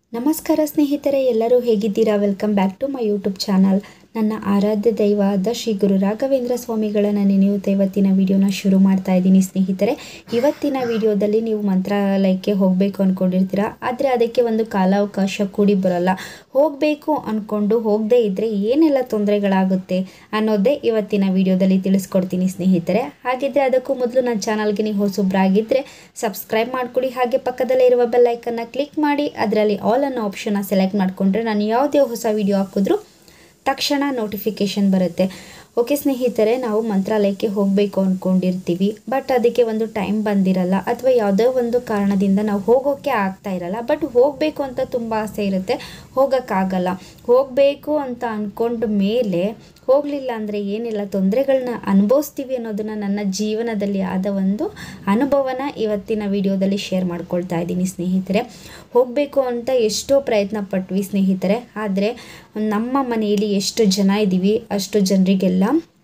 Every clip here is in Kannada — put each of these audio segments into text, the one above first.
ನಮಸ್ಕಾರ ಸ್ನೇಹಿತರೆ ಎಲ್ಲರೂ ಹೇಗಿದ್ದೀರಾ welcome back to my YouTube channel ನನ್ನ ಆರಾಧ್ಯ ದೈವಾದ ಶ್ರೀ ಗುರು ರಾಘವೇಂದ್ರ ಸ್ವಾಮಿಗಳನ್ನ ನೆನೆಯುತ್ತಾ ಇವತ್ತಿನ ವಿಡಿಯೋನ ಶುರು ಮಾಡ್ತಾ ಇದ್ದೀನಿ ಸ್ನೇಹಿತರೆ ಇವತ್ತಿನ ವಿಡಿಯೋದಲ್ಲಿ ನೀವು ಮಂತ್ರಾಲಯಕ್ಕೆ ಹೋಗಬೇಕು ಅಂದ್ಕೊಂಡಿರ್ತೀರಾ ಆದರೆ ಅದಕ್ಕೆ ಒಂದು ಕಾಲಾವಕಾಶ ಕೂಡಿ ಬರಲ್ಲ ಹೋಗಬೇಕು ಅಂದ್ಕೊಂಡು ಹೋಗದೇ ಇದ್ದರೆ ಏನೆಲ್ಲ ತೊಂದರೆಗಳಾಗುತ್ತೆ ಅನ್ನೋದೇ ಇವತ್ತಿನ ವಿಡಿಯೋದಲ್ಲಿ ತಿಳಿಸ್ಕೊಡ್ತೀನಿ ಸ್ನೇಹಿತರೆ ಹಾಗಿದ್ರೆ ಅದಕ್ಕೂ ಮೊದಲು ನನ್ನ ಚಾನಲ್ಗೆ ನೀವು ಹೊಸಬ್ರಾಗಿದ್ದರೆ ಸಬ್ಸ್ಕ್ರೈಬ್ ಮಾಡ್ಕೊಳ್ಳಿ ಹಾಗೆ ಪಕ್ಕದಲ್ಲೇ ಇರುವ ಬೆಲ್ಲೈಕನ್ನ ಕ್ಲಿಕ್ ಮಾಡಿ ಅದರಲ್ಲಿ ಆಲ್ ಅನ್ನೋ ಆಪ್ಷನ್ನ ಸೆಲೆಕ್ಟ್ ಮಾಡಿಕೊಂಡ್ರೆ ನಾನು ಯಾವುದೇ ಹೊಸ ವಿಡಿಯೋ ಹಾಕಿದ್ರೂ ತಕ್ಷಣ ನೋಟಿಫಿಕೇಷನ್ ಬರುತ್ತೆ ಓಕೆ ಸ್ನೇಹಿತರೆ ನಾವು ಮಂತ್ರಾಲಯಕ್ಕೆ ಹೋಗಬೇಕು ಅಂದ್ಕೊಂಡಿರ್ತೀವಿ ಬಟ್ ಅದಕ್ಕೆ ಒಂದು ಟೈಮ್ ಬಂದಿರಲ್ಲ ಅಥವಾ ಯಾವುದೋ ಒಂದು ಕಾರಣದಿಂದ ನಾವು ಹೋಗೋಕ್ಕೆ ಆಗ್ತಾ ಇರಲ್ಲ ಬಟ್ ಹೋಗಬೇಕು ಅಂತ ತುಂಬ ಆಸೆ ಇರುತ್ತೆ ಹೋಗೋಕ್ಕಾಗಲ್ಲ ಹೋಗಬೇಕು ಅಂತ ಅಂದ್ಕೊಂಡ ಮೇಲೆ ಹೋಗಲಿಲ್ಲ ಅಂದರೆ ಏನೆಲ್ಲ ತೊಂದರೆಗಳನ್ನ ಅನುಭವಿಸ್ತೀವಿ ಅನ್ನೋದನ್ನು ನನ್ನ ಜೀವನದಲ್ಲಿ ಆದ ಒಂದು ಅನುಭವನ ಇವತ್ತಿನ ವಿಡಿಯೋದಲ್ಲಿ ಶೇರ್ ಮಾಡ್ಕೊಳ್ತಾ ಇದ್ದೀನಿ ಸ್ನೇಹಿತರೆ ಹೋಗಬೇಕು ಅಂತ ಎಷ್ಟೋ ಪ್ರಯತ್ನ ಪಟ್ವಿ ಸ್ನೇಹಿತರೆ ಆದರೆ ನಮ್ಮ ಮನೆಯಲ್ಲಿ ಎಷ್ಟು ಜನ ಇದ್ದೀವಿ ಅಷ್ಟು ಜನರಿಗೆಲ್ಲ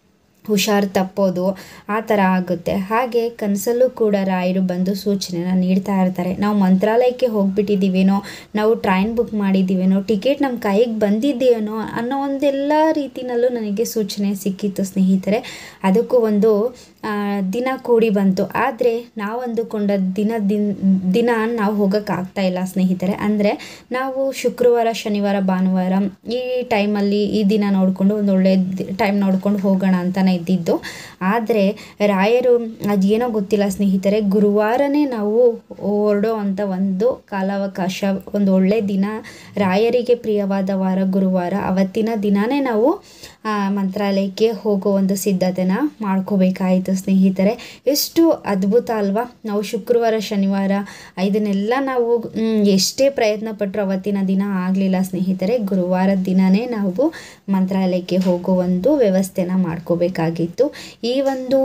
ಹುಷಾರು ತಪ್ಪೋದು ಆ ಥರ ಆಗುತ್ತೆ ಹಾಗೆ ಕನಸಲ್ಲೂ ಕೂಡ ರಾಯರು ಬಂದು ಸೂಚನೆನ ನೀಡ್ತಾ ಇರ್ತಾರೆ ನಾವು ಮಂತ್ರಾಲಯಕ್ಕೆ ಹೋಗ್ಬಿಟ್ಟಿದ್ದೀವೇನೋ ನಾವು ಟ್ರೈನ್ ಬುಕ್ ಮಾಡಿದ್ದೀವೇನೋ ಟಿಕೆಟ್ ನಮ್ಮ ಕೈಗೆ ಬಂದಿದೆಯೇನೋ ಅನ್ನೋ ಒಂದೆಲ್ಲ ರೀತಿನಲ್ಲೂ ನನಗೆ ಸೂಚನೆ ಸಿಕ್ಕಿತ್ತು ಸ್ನೇಹಿತರೆ ಅದಕ್ಕೂ ಒಂದು ದಿನ ಕೂಡಿ ಬಂತು ಆದರೆ ನಾವು ಅಂದುಕೊಂಡ ದಿನ ದಿನ ದಿನ ನಾವು ಹೋಗೋಕ್ಕಾಗ್ತಾ ಇಲ್ಲ ಸ್ನೇಹಿತರೆ ಅಂದರೆ ನಾವು ಶುಕ್ರವಾರ ಶನಿವಾರ ಭಾನುವಾರ ಈ ಟೈಮಲ್ಲಿ ಈ ದಿನ ನೋಡಿಕೊಂಡು ಒಂದು ಒಳ್ಳೆ ಟೈಮ್ ನೋಡ್ಕೊಂಡು ಹೋಗೋಣ ಅಂತಲೇ ಇದ್ದಿದ್ದು ಆದರೆ ರಾಯರು ಅದೇನೋ ಗೊತ್ತಿಲ್ಲ ಸ್ನೇಹಿತರೆ ಗುರುವಾರನೇ ನಾವು ಹೊರಡೋ ಅಂಥ ಒಂದು ಕಾಲಾವಕಾಶ ಒಂದು ಒಳ್ಳೆ ದಿನ ರಾಯರಿಗೆ ಪ್ರಿಯವಾದ ವಾರ ಗುರುವಾರ ಅವತ್ತಿನ ದಿನವೇ ನಾವು ಮಂತ್ರಾಲಯಕ್ಕೆ ಹೋಗೋ ಒಂದು ಸಿದ್ಧತೆನ ಮಾಡ್ಕೋಬೇಕಾಯಿತು ಸ್ನೇಹಿತರೆ ಎಷ್ಟು ಅದ್ಭುತ ಅಲ್ವಾ ನಾವು ಶುಕ್ರವಾರ ಶನಿವಾರ ಇದನ್ನೆಲ್ಲ ನಾವು ಎಷ್ಟೇ ಪ್ರಯತ್ನ ಪಟ್ಟರು ಅವತ್ತಿನ ದಿನ ಆಗಲಿಲ್ಲ ಸ್ನೇಹಿತರೆ ಗುರುವಾರದ ದಿನವೇ ನಾವು ಮಂತ್ರಾಲಯಕ್ಕೆ ಹೋಗೋ ಒಂದು ವ್ಯವಸ್ಥೆನ ಮಾಡ್ಕೋಬೇಕಾಗಿತ್ತು ಈ ಒಂದು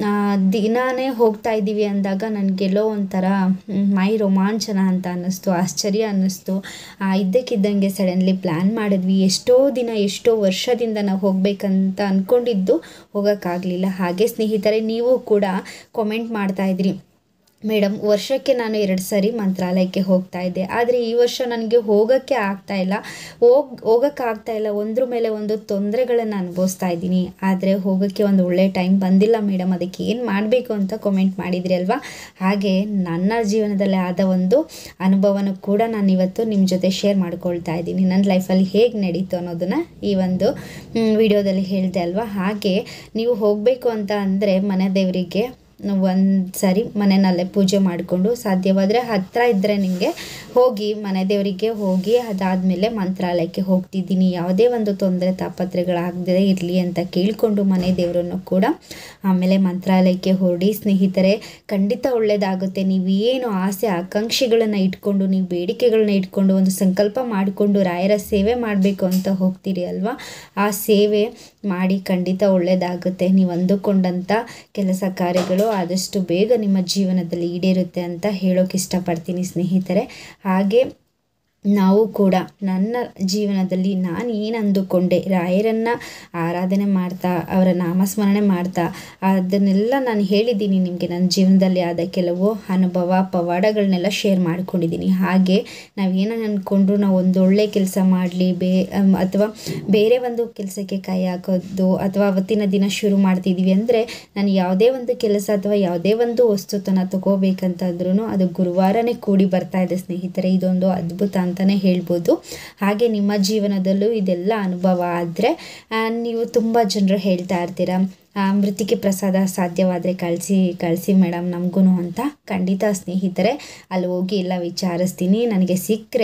ದಿನಾನೇ ಹೋಗ್ತಾ ಇದ್ದೀವಿ ಅಂದಾಗ ನನಗೆಲ್ಲೋ ಒಂಥರ ಮೈ ರೋಮಾಂಚನ ಅಂತ ಅನ್ನಿಸ್ತು ಆಶ್ಚರ್ಯ ಅನ್ನಿಸ್ತು ಇದ್ದಕ್ಕಿದ್ದಂಗೆ ಸಡನ್ಲಿ ಪ್ಲ್ಯಾನ್ ಮಾಡಿದ್ವಿ ಎಷ್ಟೋ ದಿನ ಎಷ್ಟೋ ವರ್ಷದಿಂದ ನಾವು ಹೋಗಬೇಕಂತ ಅಂದ್ಕೊಂಡಿದ್ದು ಹೋಗೋಕ್ಕಾಗಲಿಲ್ಲ ಹಾಗೆ ಸ್ನೇಹಿತರೆ ನೀವು ಕೂಡ ಕಾಮೆಂಟ್ ಮಾಡ್ತಾಯಿದ್ರಿ ಮೇಡಮ್ ವರ್ಷಕ್ಕೆ ನಾನು ಎರಡು ಸರಿ ಮಂತ್ರಾಲಯಕ್ಕೆ ಹೋಗ್ತಾ ಇದ್ದೆ ಆದರೆ ಈ ವರ್ಷ ನನಗೆ ಹೋಗೋಕ್ಕೆ ಆಗ್ತಾ ಇಲ್ಲ ಹೋಗಿ ಹೋಗೋಕ್ಕಾಗ್ತಾ ಇಲ್ಲ ಒಂದ್ರ ಮೇಲೆ ಒಂದು ತೊಂದರೆಗಳನ್ನು ಅನುಭವಿಸ್ತಾ ಇದ್ದೀನಿ ಆದರೆ ಹೋಗೋಕ್ಕೆ ಒಂದು ಒಳ್ಳೆ ಟೈಮ್ ಬಂದಿಲ್ಲ ಮೇಡಮ್ ಅದಕ್ಕೆ ಏನು ಮಾಡಬೇಕು ಅಂತ ಕಮೆಂಟ್ ಮಾಡಿದ್ರಿ ಅಲ್ವಾ ಹಾಗೆ ನನ್ನ ಜೀವನದಲ್ಲಿ ಆದ ಒಂದು ಅನುಭವನೂ ಕೂಡ ನಾನು ಇವತ್ತು ನಿಮ್ಮ ಜೊತೆ ಶೇರ್ ಮಾಡ್ಕೊಳ್ತಾ ಇದ್ದೀನಿ ನನ್ನ ಲೈಫಲ್ಲಿ ಹೇಗೆ ನಡೀತು ಅನ್ನೋದನ್ನು ಈ ಒಂದು ವಿಡಿಯೋದಲ್ಲಿ ಹೇಳಿದೆ ಅಲ್ವಾ ಹಾಗೆ ನೀವು ಹೋಗಬೇಕು ಅಂತ ಅಂದರೆ ಮನೆ ದೇವರಿಗೆ ಒಂದು ಸರಿ ಮನೆಯಲ್ಲೇ ಪೂಜೆ ಮಾಡಿಕೊಂಡು ಸಾಧ್ಯವಾದರೆ ಹತ್ತಿರ ಇದ್ದರೆ ನಿಮಗೆ ಹೋಗಿ ಮನೆ ದೇವರಿಗೆ ಹೋಗಿ ಅದಾದಮೇಲೆ ಮಂತ್ರಾಲಯಕ್ಕೆ ಹೋಗ್ತಿದ್ದೀನಿ ಯಾವುದೇ ಒಂದು ತೊಂದರೆ ತಾಪತ್ರೆಗಳಾಗದೇ ಇರಲಿ ಅಂತ ಕೇಳಿಕೊಂಡು ಮನೆ ದೇವರನ್ನು ಕೂಡ ಆಮೇಲೆ ಮಂತ್ರಾಲಯಕ್ಕೆ ಹೊರಡಿ ಸ್ನೇಹಿತರೆ ಖಂಡಿತ ಒಳ್ಳೆಯದಾಗುತ್ತೆ ನೀವು ಏನು ಆಸೆ ಆಕಾಂಕ್ಷೆಗಳನ್ನು ಇಟ್ಕೊಂಡು ನೀವು ಬೇಡಿಕೆಗಳನ್ನ ಇಟ್ಕೊಂಡು ಒಂದು ಸಂಕಲ್ಪ ಮಾಡಿಕೊಂಡು ರಾಯರ ಸೇವೆ ಮಾಡಬೇಕು ಅಂತ ಹೋಗ್ತೀರಿ ಅಲ್ವಾ ಆ ಸೇವೆ ಮಾಡಿ ಖಂಡಿತ ಒಳ್ಳೆಯದಾಗುತ್ತೆ ನೀವು ಅಂದುಕೊಂಡಂಥ ಕೆಲಸ ಕಾರ್ಯಗಳು ಆದಷ್ಟು ಬೇಗ ನಿಮ್ಮ ಜೀವನದಲ್ಲಿ ಈಡೇರುತ್ತೆ ಅಂತ ಹೇಳೋಕೆ ಇಷ್ಟಪಡ್ತೀನಿ ಸ್ನೇಹಿತರೆ ಹಾಗೆ ನಾವು ಕೂಡ ನನ್ನ ಜೀವನದಲ್ಲಿ ನಾನು ಏನು ಅಂದುಕೊಂಡೆ ರಾಯರನ್ನು ಆರಾಧನೆ ಮಾಡ್ತಾ ಅವರ ನಾಮಸ್ಮರಣೆ ಮಾಡ್ತಾ ಅದನ್ನೆಲ್ಲ ನಾನು ಹೇಳಿದ್ದೀನಿ ನಿಮಗೆ ನನ್ನ ಜೀವನದಲ್ಲಿ ಆದ ಕೆಲವು ಅನುಭವ ಪವಾಡಗಳನ್ನೆಲ್ಲ ಶೇರ್ ಮಾಡ್ಕೊಂಡಿದ್ದೀನಿ ಹಾಗೆ ನಾವೇನು ಅಂದ್ಕೊಂಡ್ರು ನಾವು ಒಂದು ಒಳ್ಳೆ ಕೆಲಸ ಮಾಡಲಿ ಬೇ ಅಥವಾ ಬೇರೆ ಒಂದು ಕೆಲಸಕ್ಕೆ ಕೈ ಹಾಕೋದು ಅಥವಾ ಅವತ್ತಿನ ದಿನ ಶುರು ಮಾಡ್ತಿದ್ದೀವಿ ಅಂದರೆ ನಾನು ಯಾವುದೇ ಒಂದು ಕೆಲಸ ಅಥವಾ ಯಾವುದೇ ಒಂದು ವಸ್ತುತನ ತಗೋಬೇಕಂತಂದ್ರೂ ಅದು ಗುರುವಾರನೇ ಕೂಡಿ ಬರ್ತಾ ಇದೆ ಸ್ನೇಹಿತರೆ ಇದೊಂದು ಅದ್ಭುತ ಅಂತಲೇ ಹೇಳ್ಬೋದು ಹಾಗೆ ನಿಮ್ಮ ಜೀವನದಲ್ಲೂ ಇದೆಲ್ಲ ಅನುಭವ ಆದರೆ ನೀವು ತುಂಬ ಜನರು ಹೇಳ್ತಾ ಇರ್ತೀರ ಮೃತಿಕೆ ಪ್ರಸಾದ ಸಾಧ್ಯವಾದರೆ ಕಳಿಸಿ ಕಳಿಸಿ ಮೇಡಮ್ ನಮಗೂ ಅಂತ ಖಂಡಿತ ಸ್ನೇಹಿತರೆ ಅಲ್ಲಿ ಹೋಗಿ ಎಲ್ಲ ವಿಚಾರಿಸ್ತೀನಿ ನನಗೆ ಸಿಕ್ಕರೆ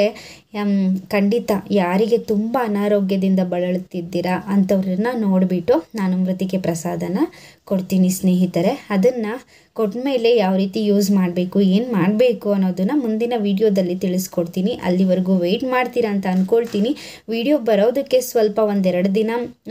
ಖಂಡಿತ ಯಾರಿಗೆ ತುಂಬ ಅನಾರೋಗ್ಯದಿಂದ ಬಳಲುತ್ತಿದ್ದೀರಾ ಅಂಥವ್ರನ್ನ ನೋಡಿಬಿಟ್ಟು ನಾನು ಮೃತಿಕೆ ಪ್ರಸಾದನ ಕೊಡ್ತೀನಿ ಸ್ನೇಹಿತರೆ ಅದನ್ನು ಕೊಟ್ಮೇಲೆ ಯಾವ ರೀತಿ ಯೂಸ್ ಮಾಡಬೇಕು ಏನು ಮಾಡಬೇಕು ಅನ್ನೋದನ್ನು ಮುಂದಿನ ವಿಡಿಯೋದಲ್ಲಿ ತಿಳಿಸ್ಕೊಡ್ತೀನಿ ಅಲ್ಲಿವರೆಗೂ ವೆಯ್ಟ್ ಮಾಡ್ತೀರಾ ಅಂತ ಅಂದ್ಕೊಳ್ತೀನಿ ವಿಡಿಯೋ ಬರೋದಕ್ಕೆ ಸ್ವಲ್ಪ ಒಂದೆರಡು ದಿನ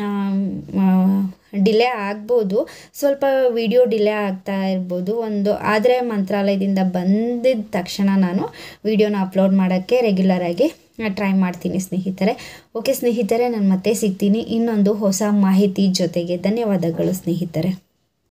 ಡಿಲೇ ಆಗ್ಬೋದು ಸ್ವಲ್ಪ ವಿಡಿಯೋ ಡಿಲೇ ಆಗ್ತಾ ಇರ್ಬೋದು ಒಂದು ಆದರೆ ಮಂತ್ರಾಲಯದಿಂದ ಬಂದಿದ್ದ ತಕ್ಷಣ ನಾನು ವಿಡಿಯೋನ ಅಪ್ಲೋಡ್ ಮಾಡೋಕ್ಕೆ ರೆಗ್ಯುಲರಾಗಿ ಟ್ರೈ ಮಾಡ್ತೀನಿ ಸ್ನೇಹಿತರೆ ಓಕೆ ಸ್ನೇಹಿತರೆ ನಾನು ಮತ್ತೆ ಸಿಗ್ತೀನಿ ಇನ್ನೊಂದು ಹೊಸ ಮಾಹಿತಿ ಜೊತೆಗೆ ಧನ್ಯವಾದಗಳು ಸ್ನೇಹಿತರೆ